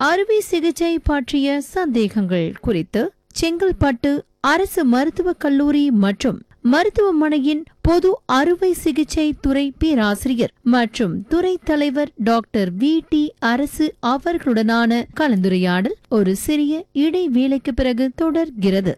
அறுவை சிகிச்சை பற்றிய சந்தேகங்கள் குறித்து செங்கல்பட்டு அரசு மருத்துவக் கல்லூரி மற்றும் மருத்துவமனையின் பொது அறுவை சிகிச்சை துறை பேராசிரியர் மற்றும் துறை தலைவர் டாக்டர் வி டி அரசு அவர்களுடனான கலந்துரையாடல் ஒரு சிறிய இடைவேளைக்கு பிறகு தொடர்கிறது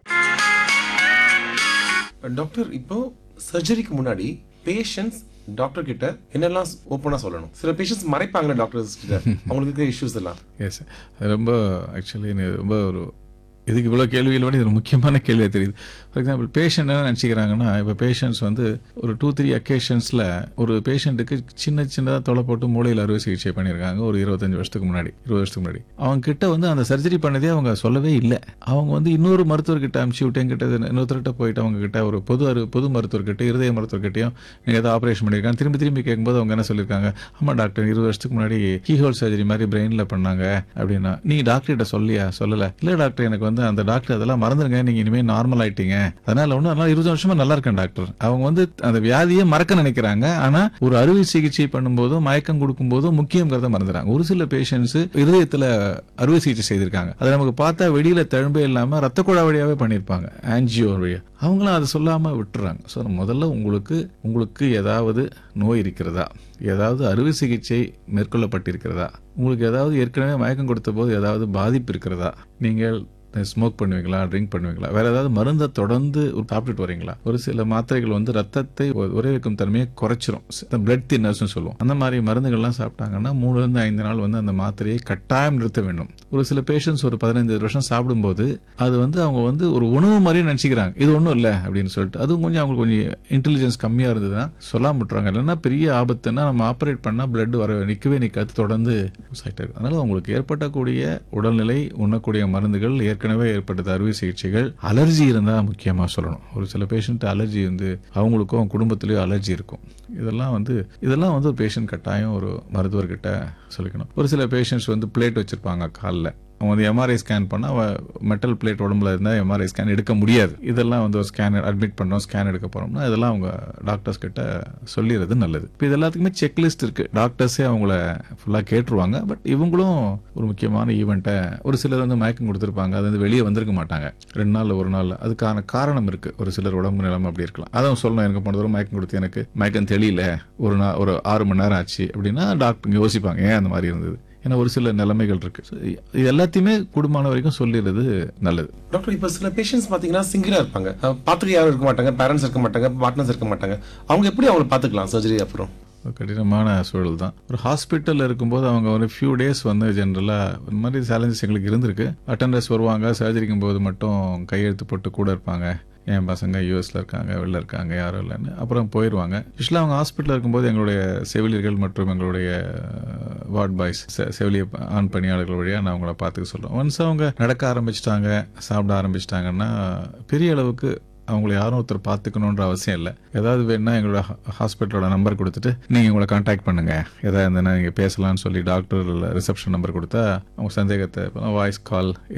டாக்டர் இப்போ சர்ஜரிக்கு முன்னாடி பேஷண்ட்ஸ் டாக்டர் கிட்ட என்னெல்லாம் ஓப்பனா சொல்லணும் சில பேஷண்ட்ஸ் மறைப்பாங்களே டாக்டர்ஸ் கிட்ட அவங்களுக்கு இருக்கிற இஷ்யூஸ் எல்லாம் எஸ் ரொம்ப ஆக்சுவலி ரொம்ப ஒரு இதுக்கு இவ்வளோ கேள்விகள் விட இது ஒரு முக்கியமான கேள்வியாக தெரியுது ஃபார் எக்ஸாம்பிள் பேஷண்ட் என்ன நினச்சிக்கிறாங்கன்னா இப்போ பேஷண்ட்ஸ் வந்து ஒரு டூ த்ரீ அக்கேஷன்ஸில் ஒரு பேஷண்ட்டுக்கு சின்ன சின்னதாக தொலை போட்டு மூளையில் அறுவை சிகிச்சை பண்ணியிருக்காங்க ஒரு இருபத்தஞ்சு வருஷத்துக்கு முன்னாடி இருபது வருஷத்துக்கு முன்னாடி அவங்க கிட்ட வந்து அந்த சர்ஜரி பண்ணதே அவங்க சொல்லவே இல்லை அவங்க வந்து இன்னொரு மருத்துவர்கிட்ட அனுப்பிச்சு விட்டு எங்கிட்ட இன்னொருத்தர்கிட்ட போயிட்டு அவங்க கிட்ட ஒரு பொது அறு பொது மருத்துவர்கிட்ட இருதய மருத்துவர்கிட்டயும் நீங்கள் ஏதாவது ஆப்ரேஷன் பண்ணியிருக்காங்க திரும்பி திரும்பி கேட்கும்போது அவங்க என்ன சொல்லியிருக்காங்க ஆமாம் டாக்டர் இருபது வருஷத்துக்கு முன்னாடி கீஹோல் சர்ஜரி மாதிரி பிரெயினில் பண்ணாங்க அப்படின்னா நீ டாக்டர்கிட்ட சொல்லியா சொல்லலை இல்லை டாக்டர் எனக்கு வந்து அந்த டாக்டர் அதெல்லாம் மறந்துருங்க நீங்கள் இனிமேல் நார்மல் ஆயிட்டீங்க அதனால ஒன்றும் அதனால இருபது வருஷமா நல்லா இருக்கேன் டாக்டர் அவங்க வந்து அந்த வியாதியை மறக்க நினைக்கிறாங்க ஆனால் ஒரு அறுவை சிகிச்சை பண்ணும்போதும் மயக்கம் கொடுக்கும்போதும் முக்கியங்கிறத மறந்துறாங்க ஒரு சில பேஷண்ட்ஸ் இருதயத்தில் அறுவை சிகிச்சை செய்திருக்காங்க அதை நமக்கு பார்த்தா வெளியில தழும்பே இல்லாமல் ரத்த குழா வழியாவே பண்ணியிருப்பாங்க ஆன்ஜியோ வழியா அவங்களும் அதை சொல்லாம விட்டுறாங்க ஸோ முதல்ல உங்களுக்கு உங்களுக்கு ஏதாவது நோய் இருக்கிறதா ஏதாவது அறுவை சிகிச்சை மேற்கொள்ளப்பட்டிருக்கிறதா உங்களுக்கு ஏதாவது ஏற்கனவே மயக்கம் கொடுத்த போது ஏதாவது பாதிப்பு இருக்கிறதா நீங்கள் ஸ்மோக் பண்ணுவீங்களா ட்ரிங்க் பண்ணுவீங்களா வேற ஏதாவது மருந்தை தொடர்ந்து சாப்பிட்டுட்டு வரீங்களா ஒரு சில மாத்திரைகள் வந்து ரத்தத்தை உரை வைக்கும் தன்மையை குறைச்சிரும் பிளட் தின்னர்ஸ்னு சொல்லுவோம் அந்த மாதிரி மருந்துகள்லாம் சாப்பிட்டாங்கன்னா மூணுல இருந்து ஐந்து நாள் வந்து அந்த மாத்திரையை கட்டாயம் நிறுத்த வேண்டும் ஒரு சில பேஷண்ட்ஸ் ஒரு பதினைந்து வருஷம் சாப்பிடும்போது அது வந்து அவங்க வந்து ஒரு உணவு மாதிரியே நினைச்சுக்கிறாங்க இது ஒன்றும் இல்லை அப்படின்னு சொல்லிட்டு அதுவும் கொஞ்சம் அவங்களுக்கு கொஞ்சம் இன்டெலிஜென்ஸ் கம்மியா இருந்ததுன்னா சொல்லாம விட்டுறாங்க இல்லைன்னா பெரிய ஆபத்துன்னா நம்ம ஆப்ரேட் பண்ணா பிளட் வர நிற்கவே நிற்காது தொடர்ந்து ஆகிட்டே இருக்கு அதனால உங்களுக்கு ஏற்பட்டக்கூடிய உடல்நிலை உண்ணக்கூடிய மருந்துகள் ஏற்கனவே ஏற்பட்டது அறுவை சிகிச்சைகள் அலர்ஜி இருந்தால் முக்கியமாக சொல்லணும் ஒரு சில பேஷண்ட் அலர்ஜி வந்து அவங்களுக்கும் குடும்பத்திலேயும் அலர்ஜி இருக்கும் இதெல்லாம் வந்து இதெல்லாம் வந்து ஒரு பேஷண்ட் கட்டாயம் ஒரு மருத்துவர்கிட்ட சொல்லிக்கணும் ஒரு சில பேஷண்ட்ஸ் வந்து பிளேட் வச்சிருப்பாங்க காலில் அவங்க வந்து எம்ஆர்ஐ ஸ்கேன் பண்ணால் மெட்டல் பிளேட் உடம்புல இருந்தால் எம்ஆர்ஐ ஸ்கேன் எடுக்க முடியாது இதெல்லாம் வந்து ஒரு ஸ்கேன் அட்மிட் பண்ணோம் ஸ்கேன் எடுக்க போறோம்னா இதெல்லாம் அவங்க டாக்டர்ஸ் கிட்ட சொல்லிடுறது நல்லது இப்போ இது எல்லாத்துக்குமே செக்லிஸ்ட் இருக்கு டாக்டர்ஸே அவங்கள ஃபுல்லாக கேட்டுருவாங்க பட் இவங்களும் ஒரு முக்கியமான ஈவெண்ட்டை ஒரு சிலர் வந்து மயக்கம் கொடுத்துருப்பாங்க அது வந்து வெளியே வந்திருக்க மாட்டாங்க ரெண்டு நாள் ஒரு நாள் அதுக்கான காரணம் இருக்கு ஒரு சிலர் உடம்பு நிலைமை அப்படி இருக்கலாம் அதான் சொல்லணும் எனக்கு போன தடவை மயக்கம் கொடுத்து எனக்கு மயக்கம் தெரியல ஒரு நாள் ஒரு ஆறு மணி நேரம் ஆச்சு அப்படின்னா டாக்டர் யோசிப்பாங்க ஏன் அந்த மாதிரி இருந்தது ஏன்னா ஒரு சில நிலைமைகள் இருக்கு So, இது எல்லாத்தையுமே குடும்பமான வரைக்கும் சொல்லிடுறது நல்லது டாக்டர் இப்போ சில பேஷண்ட்ஸ் பாத்தீங்கன்னா சிங்கிளா இருப்பாங்க அஹ் பாத்துக்க யாரும் இருக்க மாட்டாங்க பேரண்ட்ஸ் இருக்க மாட்டாங்க பார்ட்னர்ஸ் இருக்க மாட்டாங்க அவங்க எப்படி அவங்களை பாத்துக்கலாம் சர்ஜரி அப்புறம் ஒரு கடினமான சூழல் தான் ஒரு ஹாஸ்பிட்டலில் இருக்கும்போது அவங்க ஒரு ஃபியூ டேஸ் வந்து ஜென்ரலாக இந்த மாதிரி சேலஞ்சஸ் எங்களுக்கு இருந்திருக்கு அட்டண்டர்ஸ் வருவாங்க சர்ஜரிக்கும் போது மட்டும் கையெழுத்து போட்டு கூட இருப்பாங்க என் பசங்க யூஎஸ்ல இருக்காங்க வெளில இருக்காங்க யாரும் இல்லைன்னு அப்புறம் போயிடுவாங்க யூஸ்வலாக அவங்க ஹாஸ்பிட்டலில் இருக்கும்போது எங்களுடைய செவிலியர்கள் மற்றும் எங்களுடைய வார்ட் பாய்ஸ் செவிலிய ஆண் பணியாளர்கள் வழியாக நான் அவங்கள பார்த்துக்க சொல்கிறோம் ஒன்ஸ் அவங்க நடக்க ஆரம்பிச்சிட்டாங்க சாப்பிட ஆரம்பிச்சிட்டாங்கன்னா பெரிய அளவுக்கு அவங்கள யாரும் ஒருத்தர் பார்த்துக்கணுன்ற அவசியம் இல்லை ஏதாவது வேணும்னா எங்களோட ஹாஸ்பிட்டலோட நம்பர் கொடுத்துட்டு நீங்கள் உங்களை காண்டாக்ட் பண்ணுங்க ஏதாவது இருந்ததுன்னா நீங்கள் பேசலாம்னு சொல்லி டாக்டர் ரிசப்ஷன் நம்பர் கொடுத்தா அவங்க சந்தேகத்தை வாய்ஸ் கால்